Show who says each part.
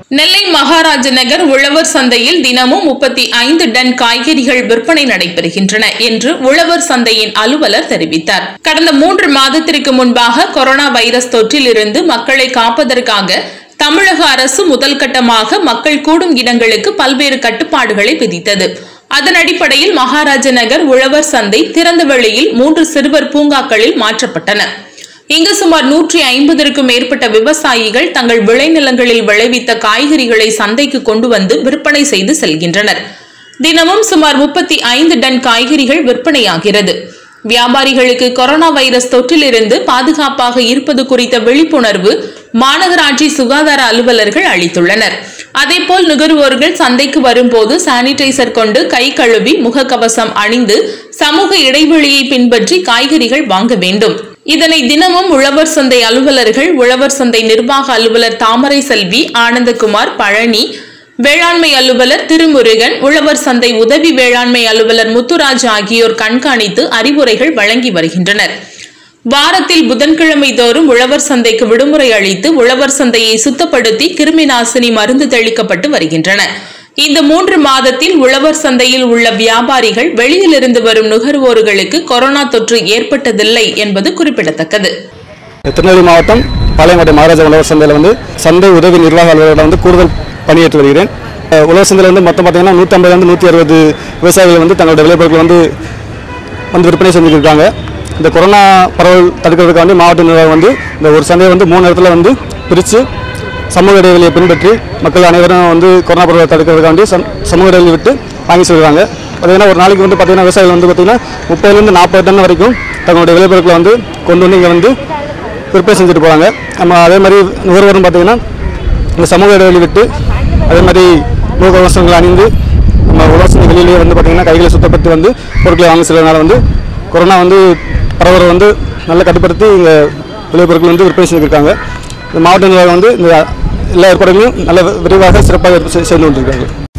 Speaker 1: நெல்லை மகாராஜ நகர் உழவர் சந்தையில் தினமும் முப்பத்தி ஐந்து டன் காய்கறிகள் விற்பனை நடைபெறுகின்றன என்று உழவர் சந்தையின் அலுவலர் தெரிவித்தார் கடந்த மூன்று மாதத்திற்கு முன்பாக கொரோனா வைரஸ் தொற்றிலிருந்து மக்களை காப்பதற்காக தமிழக அரசு முதல் கட்டமாக மக்கள் கூடும் இடங்களுக்கு பல்வேறு கட்டுப்பாடுகளை விதித்தது அதன் அடிப்படையில் மகாராஜ நகர் உழவர் சந்தை திறந்த வெளியில் மூன்று சிறுவர் பூங்காக்களில் மாற்றப்பட்டன இங்கு சுமார் நூற்றி ஐம்பதற்கும் மேற்பட்ட விவசாயிகள் தங்கள் விளைநிலங்களில் விளைவித்த காய்கறிகளை சந்தைக்கு கொண்டு வந்து விற்பனை செய்து செல்கின்றனர் தினமும் சுமார் முப்பத்தி ஐந்து டன் காய்கறிகள் விற்பனையாகிறது வியாபாரிகளுக்கு கொரோனா வைரஸ் தொற்றிலிருந்து பாதுகாப்பாக இருப்பது குறித்த விழிப்புணர்வு மாநகராட்சி சுகாதார அலுவலர்கள் அளித்துள்ளனர் அதேபோல் நுகர்வோர்கள் சந்தைக்கு வரும்போது சானிடைசர் கொண்டு கை கழுவி முகக்கவசம் அணிந்து சமூக இடைவெளியை பின்பற்றி காய்கறிகள் வாங்க வேண்டும் இதனை தினமும் உழவர் சந்தை அலுவலர்கள் உழவர் சந்தை நிர்வாக அலுவலர் தாமரை செல்வி ஆனந்தகுமார் பழனி வேளாண்மை அலுவலர் திருமுருகன் உழவர் சந்தை உதவி வேளாண்மை அலுவலர் முத்துராஜ் ஆகியோர் கண்காணித்து அறிவுரைகள் வழங்கி வருகின்றனர் வாரத்தில் புதன்கிழமை தோறும் உழவர் சந்தைக்கு விடுமுறை அளித்து உழவர் சந்தையை சுத்தப்படுத்தி கிருமி நாசினி மருந்து தெளிக்கப்பட்டு வருகின்றன இந்த மூன்று மாதத்தில் உழவர் சந்தையில் உள்ள வியாபாரிகள் வெளியிலிருந்து வரும் நுகர்வோர்களுக்கு கொரோனா தொற்று ஏற்பட்டதில்லை என்பது குறிப்பிடத்தக்கது
Speaker 2: திருநெல்வேலி மாவட்டம் பாளையங்கோட்டை மகாராஜா உழவர் சந்தையில் வந்து சந்தை உதவி நிர்வாக அலுவலராக வந்து கூடுதல் பணியேற்று வருகிறேன் அஹ் உழவர் சந்தையில் வந்து மொத்தம் பார்த்தீங்கன்னா நூற்றம்பதுலேருந்து நூற்றி அறுபது விவசாயிகள் வந்து தங்களோட விளைபொருட்களை வந்து வந்து விற்பனை செஞ்சுருக்காங்க இந்த கொரோனா பரவல் தடுக்கிறதுக்கு வந்து மாவட்ட நிர்வாகம் வந்து இந்த ஒரு சந்தையை வந்து மூணு இடத்துல வந்து பிரித்து சமூக இடைவெளியை பின்பற்றி மக்கள் அனைவரும் வந்து கொரோனா பரவலை தடுக்கிறதுக்கு வந்து சம்- சமூக இடைவெளி விட்டு வாங்கி சொல்கிறாங்க பார்த்தீங்கன்னா ஒரு நாளைக்கு வந்து பார்த்தீங்கன்னா விவசாயிகள் வந்து பார்த்தீங்கன்னா முப்பதுலேருந்து நாற்பது டன் வரைக்கும் தங்களுடைய விளைபொருட்களை வந்து கொண்டு வந்து இங்கே வந்து விற்பனை செஞ்சுட்டு போகிறாங்க நம்ம அதே மாதிரி நுகர்வோரும் பார்த்தீங்கன்னா இந்த சமூக இடைவெளி விட்டு அதே மாதிரி முகக்கவசங்கள் அணிந்து நம்ம உலக வெளியிலேயே வந்து பார்த்திங்கன்னா கைகளை சுத்தப்படுத்தி வந்து பொருட்களை வாங்க செல்வதனால வந்து கொரோனா வந்து பரவலை வந்து நல்லா கட்டுப்படுத்தி இங்கே விளைபொருட்கள் வந்து விற்பனை செஞ்சுருக்காங்க இந்த மாவட்ட நிர்வாகம் வந்து இந்த எல்லா ஏற்பாடுகளையும் நல்ல விரைவாக சிறப்பாக செய்து கொண்டிருக்காங்க